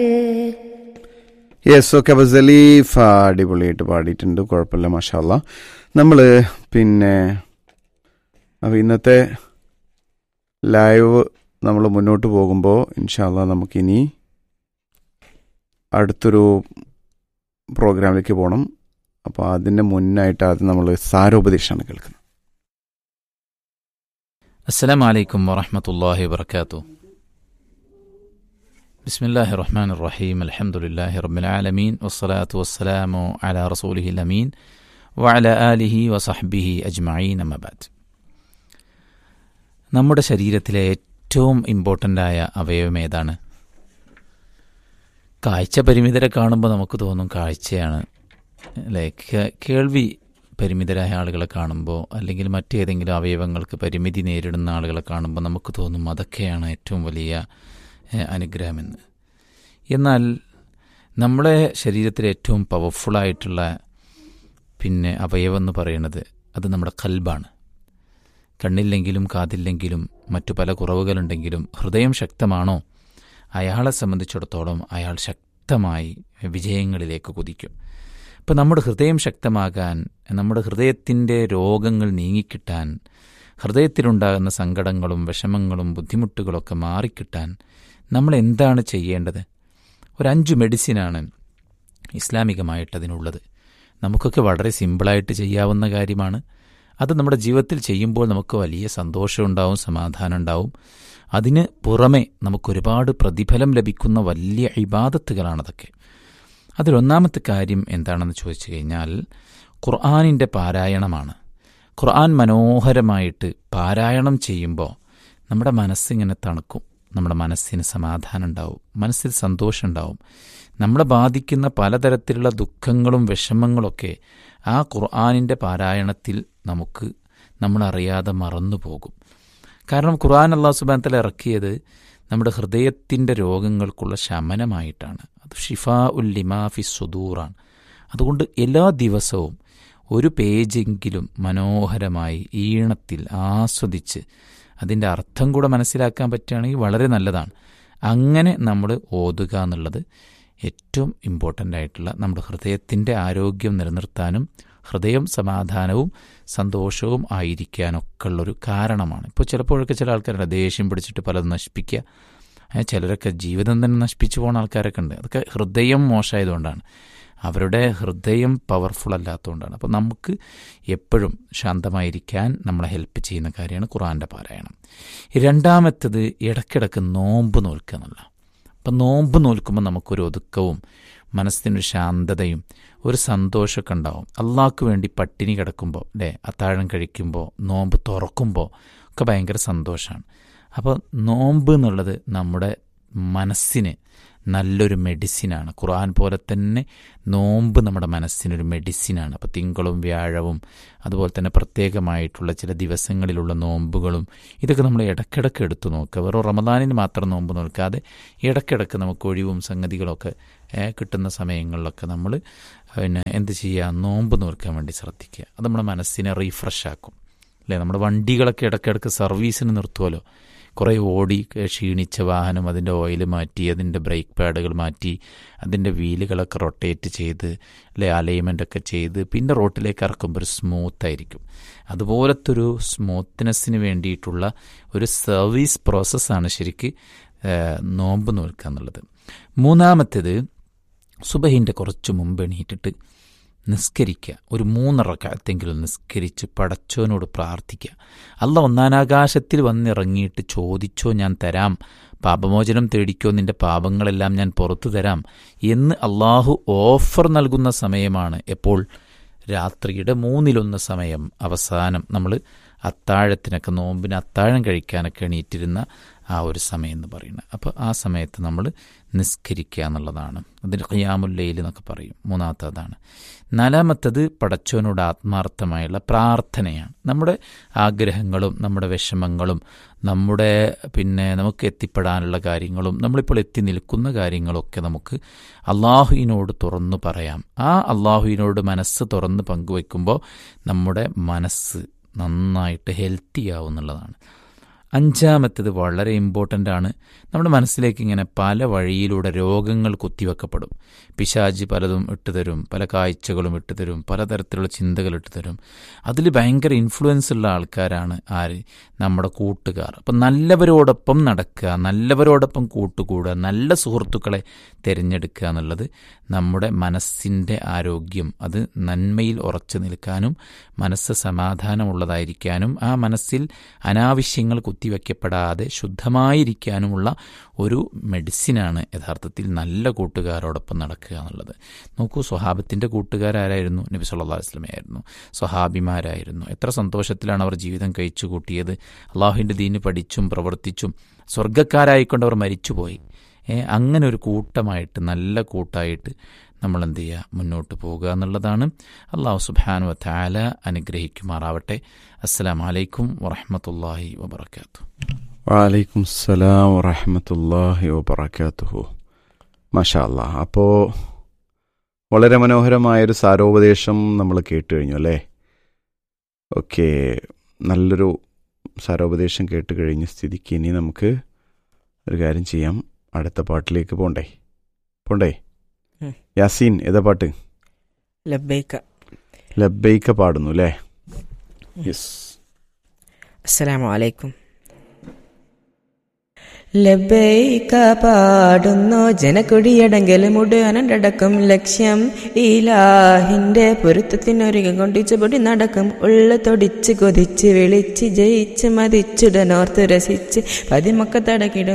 Yes okay അപ്പോൾ സലീഫ് അടിപൊളിയായിട്ട് പാടിയിട്ടുണ്ട് കുഴപ്പമില്ല മാഷാല്ല നമ്മൾ പിന്നെ അപ്പോൾ ഇന്നത്തെ ലൈവ് നമ്മൾ മുന്നോട്ട് പോകുമ്പോൾ ഇൻഷാല്ല നമുക്കിനി അടുത്തൊരു പ്രോഗ്രാമിലേക്ക് പോകണം അപ്പോൾ അതിൻ്റെ മുന്നായിട്ട് ആദ്യം നമ്മൾ സാരോപദേശമാണ് കേൾക്കുന്നത് السلام عليكم ورحمة الله وبركاته بسم الله الرحمن الرحيم الحمد لله رب العالمين والصلاة والسلام على رسوله الأمين وعلى آله وصحبه أجمعين أما بعد നമ്മുടെ ശരീരത്തിലെ ഏറ്റവും ഇമ്പോർട്ടൻ്റ് ആയ അവയവം ഏതാണ് കാഴ്ച പരിമിതരെ കാണുമ്പോൾ നമുക്ക് തോന്നും കാഴ്ചയാണ് അല്ലേ കേ- കേൾവി പരിമിതരായ ആളുകളെ കാണുമ്പോൾ അല്ലെങ്കിൽ മറ്റേതെങ്കിലും അവയവങ്ങൾക്ക് പരിമിതി നേരിടുന്ന ആളുകളെ കാണുമ്പോൾ നമുക്ക് തോന്നും അതൊക്കെയാണ് ഏറ്റവും വലിയ ഏഹ്, അനുഗ്രഹമെന്ന് എന്നാൽ നമ്മുടെ ശരീരത്തിലെ ഏറ്റവും പവർഫുള്ളായിട്ടുള്ള പിന്നെ അവയവം എന്ന് പറയുന്നത് അത് നമ്മുടെ കൽബാണ് കണ്ണില്ലെങ്കിലും കാതില്ലെങ്കിലും മറ്റു പല കുറവുകളുണ്ടെങ്കിലും ഹൃദയം ശക്തമാണോ അയാളെ സംബന്ധിച്ചിടത്തോളം അയാൾ ശക്തമായി വിജയങ്ങളിലേക്ക് കുതിക്കും ഇപ്പം നമ്മുടെ ഹൃദയം ശക്തമാകാൻ നമ്മുടെ ഹൃദയത്തിൻ്റെ രോഗങ്ങൾ നീങ്ങിക്കിട്ടാൻ ഹൃദയത്തിലുണ്ടാകുന്ന സങ്കടങ്ങളും വിഷമങ്ങളും ബുദ്ധിമുട്ടുകളൊക്കെ മാറിക്കിട്ടാൻ നമ്മൾ എന്താണ് ചെയ്യേണ്ടത് ഒരു അഞ്ച് മെഡിസിനാണ് ഇസ്ലാമികമായിട്ട് അതിനുള്ളത് നമുക്കൊക്കെ വളരെ സിമ്പിളായിട്ട് ചെയ്യാവുന്ന കാര്യമാണ് അത് നമ്മുടെ ജീവിതത്തിൽ ചെയ്യുമ്പോൾ നമുക്ക് വലിയ സന്തോഷമുണ്ടാവും സമാധാനം ഉണ്ടാവും അതിന് പുറമെ നമുക്കൊരുപാട് പ്രതിഫലം ലഭിക്കുന്ന വലിയ ഇബാദത്തുകളാണതൊക്കെ അതിലൊന്നാമത്തെ കാര്യം എന്താണെന്ന് ചോദിച്ചു കഴിഞ്ഞാൽ ഖുർആാനിൻ്റെ പാരായണമാണ് ഖുർആൻ മനോഹരമായിട്ട് പാരായണം ചെയ്യുമ്പോൾ നമ്മുടെ മനസ്സിങ്ങനെ തണുക്കും നമ്മുടെ മനസ്സിന് സമാധാനം ഉണ്ടാവും മനസ്സിൽ സന്തോഷം ഉണ്ടാവും നമ്മളെ ബാധിക്കുന്ന പലതരത്തിലുള്ള ദുഃഖങ്ങളും വിഷമങ്ങളൊക്കെ ആ ഖുർആാനിൻ്റെ പാരായണത്തിൽ നമുക്ക് നമ്മളറിയാതെ മറന്നു പോകും കാരണം ഖുർആൻ അള്ളാഹു സുബാനത്തിൽ ഇറക്കിയത് നമ്മുടെ ഹൃദയത്തിൻ്റെ രോഗങ്ങൾക്കുള്ള ശമനമായിട്ടാണ് അത് ഷിഫാ ഉൽ ലിമാഫി സുദൂറാണ് അതുകൊണ്ട് എല്ലാ ദിവസവും ഒരു പേജെങ്കിലും മനോഹരമായി ഈണത്തിൽ ആസ്വദിച്ച് അതിൻ്റെ അർത്ഥം കൂടെ മനസ്സിലാക്കാൻ പറ്റുകയാണെങ്കിൽ വളരെ നല്ലതാണ് അങ്ങനെ നമ്മൾ ഓതുക എന്നുള്ളത് ഏറ്റവും ഇമ്പോർട്ടൻ്റ് ആയിട്ടുള്ള നമ്മുടെ ഹൃദയത്തിൻ്റെ ആരോഗ്യം നിലനിർത്താനും ഹൃദയം സമാധാനവും സന്തോഷവും ആയിരിക്കാനൊക്കെ ഉള്ളൊരു കാരണമാണ് ഇപ്പോൾ ചിലപ്പോഴൊക്കെ ചില ആൾക്കാരുണ്ട് ദേഷ്യം പിടിച്ചിട്ട് പലതും നശിപ്പിക്കുക ഏ, ചിലരൊക്കെ ജീവിതം തന്നെ നശിപ്പിച്ചു പോകുന്ന ആൾക്കാരൊക്കെ ഉണ്ട് അതൊക്കെ ഹൃദയം മോശമായതുകൊണ്ടാണ് അവരുടെ ഹൃദയം പവർഫുൾ അല്ലാത്തതുകൊണ്ടാണ് അപ്പോൾ നമുക്ക് എപ്പോഴും ശാന്തമായിരിക്കാൻ നമ്മളെ ഹെൽപ്പ് ചെയ്യുന്ന കാര്യമാണ് ഖുറാൻ്റെ പാരായണം രണ്ടാമത്തത് ഇടയ്ക്കിടയ്ക്ക് നോമ്പ് നോൽക്കുക എന്നുള്ള അപ്പം നോമ്പ് നോൽക്കുമ്പോൾ നമുക്കൊരു ഒതുക്കവും മനസ്സിനൊരു ശാന്തതയും ഒരു സന്തോഷമൊക്കെ ഉണ്ടാവും അള്ളാഹ്ക്ക് വേണ്ടി പട്ടിണി കിടക്കുമ്പോൾ അല്ലേ അത്താഴം കഴിക്കുമ്പോൾ നോമ്പ് തുറക്കുമ്പോൾ ഒക്കെ ഭയങ്കര സന്തോഷമാണ് അപ്പോൾ നോമ്പ് എന്നുള്ളത് നമ്മുടെ മനസ്സിന് നല്ലൊരു മെഡിസിനാണ് ഖുർആൻ പോലെ തന്നെ നോമ്പ് നമ്മുടെ മനസ്സിനൊരു മെഡിസിനാണ് അപ്പോൾ തിങ്കളും വ്യാഴവും അതുപോലെ തന്നെ പ്രത്യേകമായിട്ടുള്ള ചില ദിവസങ്ങളിലുള്ള നോമ്പുകളും ഇതൊക്കെ നമ്മൾ ഇടയ്ക്കിടയ്ക്ക് എടുത്തു നോക്കുക വെറും റമദാനിന് മാത്രം നോമ്പ് നോക്കാതെ ഇടയ്ക്കിടയ്ക്ക് നമുക്ക് ഒഴിവും സംഗതികളൊക്കെ ഏ, കിട്ടുന്ന സമയങ്ങളിലൊക്കെ നമ്മൾ പിന്നെ എന്ത് ചെയ്യുക നോമ്പ് നോക്കാൻ വേണ്ടി ശ്രദ്ധിക്കുക അത് നമ്മുടെ മനസ്സിനെ റീഫ്രഷ് ആക്കും അല്ലേ നമ്മുടെ വണ്ടികളൊക്കെ ഇടയ്ക്കിടയ്ക്ക് സർവീസിന് നിർത്തുമല്ലോ കുറേ ഓടി ക്ഷീണിച്ച വാഹനം അതിൻ്റെ ഓയിൽ മാറ്റി അതിൻ്റെ ബ്രേക്ക് പാഡുകൾ മാറ്റി അതിൻ്റെ വീലുകളൊക്കെ റൊട്ടേറ്റ് ചെയ്ത് അല്ലെ അലൈൻമെൻ്റ് ഒക്കെ ചെയ്ത് പിന്നെ റോട്ടിലേക്ക് ഇറക്കുമ്പോൾ ഒരു സ്മൂത്ത് ആയിരിക്കും അതുപോലത്തെ ഒരു സ്മൂത്ത്നെസ്സിന് വേണ്ടിയിട്ടുള്ള ഒരു സർവീസ് പ്രോസസ്സാണ് ശരിക്ക് ഏഹ്, നോമ്പ് നോൽക്കുക എന്നുള്ളത് മൂന്നാമത്തേത് സുബഹിൻ്റെ കുറച്ച് മുമ്പ് എണീറ്റിട്ട് നിസ്കരിക്കുക ഒരു മൂന്നിറക്കത്തെങ്കിലും നിസ്കരിച്ച് പടച്ചോനോട് പ്രാർത്ഥിക്കുക അല്ല ഒന്നാനാകാശത്തിൽ വന്നിറങ്ങിയിട്ട് ചോദിച്ചോ ഞാൻ തരാം പാപമോചനം തേടിക്കോ നിന്റെ പാപങ്ങളെല്ലാം ഞാൻ പുറത്തു തരാം എന്ന് അള്ളാഹു ഓഫർ നൽകുന്ന സമയമാണ് എപ്പോൾ രാത്രിയുടെ മൂന്നിലൊന്ന് സമയം അവസാനം നമ്മൾ അത്താഴത്തിനൊക്കെ നോമ്പിന് അത്താഴം കഴിക്കാനൊക്കെ എണീറ്റിരുന്ന ആ ഒരു സമയം എന്ന് പറയുന്നത് അപ്പോൾ ആ സമയത്ത് നമ്മൾ നിസ്കരിക്കുക എന്നുള്ളതാണ് അതിന് ഖിയാമുല്ലയിൽ എന്നൊക്കെ പറയും മൂന്നാമത്തെ അതാണ് നാലാമത്തത് പടച്ചോനോട് ആത്മാർത്ഥമായുള്ള പ്രാർത്ഥനയാണ് നമ്മുടെ ആഗ്രഹങ്ങളും നമ്മുടെ വിഷമങ്ങളും നമ്മുടെ പിന്നെ നമുക്ക് എത്തിപ്പെടാനുള്ള കാര്യങ്ങളും നമ്മളിപ്പോൾ എത്തി നിൽക്കുന്ന കാര്യങ്ങളൊക്കെ നമുക്ക് അള്ളാഹുവിനോട് തുറന്നു പറയാം ആ അള്ളാഹുവിനോട് മനസ്സ് തുറന്ന് പങ്കുവെക്കുമ്പോൾ നമ്മുടെ മനസ്സ് നന്നായിട്ട് ഹെൽത്തി ആവും എന്നുള്ളതാണ് അഞ്ചാമത്തേത് വളരെ ഇമ്പോർട്ടൻ്റ് ആണ് നമ്മുടെ മനസ്സിലേക്ക് ഇങ്ങനെ പല വഴിയിലൂടെ രോഗങ്ങൾ കുത്തിവെക്കപ്പെടും പിശാജ് പലതും ഇട്ടുതരും പല കാഴ്ചകളും ഇട്ടുതരും പലതരത്തിലുള്ള ചിന്തകൾ ഇട്ടുതരും അതിൽ ഭയങ്കര ഇൻഫ്ലുവൻസ് ഉള്ള ആൾക്കാരാണ് ആര് നമ്മുടെ കൂട്ടുകാർ അപ്പം നല്ലവരോടൊപ്പം നടക്കുക നല്ലവരോടൊപ്പം കൂട്ടുകൂടുക നല്ല സുഹൃത്തുക്കളെ തിരഞ്ഞെടുക്കുക എന്നുള്ളത് നമ്മുടെ മനസ്സിൻ്റെ ആരോഗ്യം അത് നന്മയിൽ ഉറച്ചു നിൽക്കാനും മനസ്സ് സമാധാനമുള്ളതായിരിക്കാനും ആ മനസ്സിൽ അനാവശ്യങ്ങൾ കുത്തിവെക്കപ്പെടാതെ ശുദ്ധമായിരിക്കാനുമുള്ള ഒരു മെഡിസിനാണ് യഥാർത്ഥത്തിൽ നല്ല കൂട്ടുകാരോടൊപ്പം നടക്കുക എന്നുള്ളത് നോക്കൂ സ്വഹാബത്തിൻ്റെ കൂട്ടുകാരായിരുന്നു നബി സല്ലാ വസ്ലമയായിരുന്നു സ്വഹാബിമാരായിരുന്നു എത്ര സന്തോഷത്തിലാണ് അവർ ജീവിതം കഴിച്ചു കൂട്ടിയത് അള്ളാഹുവിൻ്റെ ദീന് പഠിച്ചും പ്രവർത്തിച്ചും സ്വർഗ്ഗക്കാരായിക്കൊണ്ട് അവർ മരിച്ചുപോയി അങ്ങനെ ഒരു കൂട്ടമായിട്ട് നല്ല കൂട്ടായിട്ട് നമ്മൾ എന്ത് ചെയ്യുക മുന്നോട്ട് പോകുക എന്നുള്ളതാണ് അള്ളാഹു സുബാനു താല അനുഗ്രഹിക്കുമാറാവട്ടെ അസ്സലാം വലൈക്കും വറഹമത്തല്ലാഹി വബർക്കാത്തു വലൈക്കും സലാം വറഹമത്തല്ലാഹി വബർക്കാത്തുഹു മാഷാ അല്ലാ അപ്പോൾ വളരെ മനോഹരമായൊരു സാരോപദേശം നമ്മൾ കേട്ട് കഴിഞ്ഞു അല്ലേ ഓക്കെ നല്ലൊരു സാരോപദേശം കേട്ട് കഴിഞ്ഞ സ്ഥിതിക്ക് ഇനി നമുക്ക് ഒരു കാര്യം ചെയ്യാം അടുത്ത പാട്ടിലേക്ക് പോണ്ടേ പോണ്ടേ ഉം. യാസീൻ ഏതാ പാട്ട് ലബൈക്ക ലബൈക്ക പാടുന്നു അല്ലേ യെസ് അസ്സലാമു അലൈക്കും ലബൈക്ക പാടുന്നു ജനക്കൊടിയടങ്കൽ മുടുവനടക്കം ലക്ഷ്യം ഈലാഹിന്റെ പൊരുത്തത്തിനൊരുകം കൊണ്ടിച്ചു പൊടി നടക്കും ഉള്ള തൊടിച്ച് കൊതിച്ച് വിളിച്ച് ജയിച്ച് മതിച്ചുടനോർത്ത് രസിച്ച് പതിമൊക്കെ തടകിടും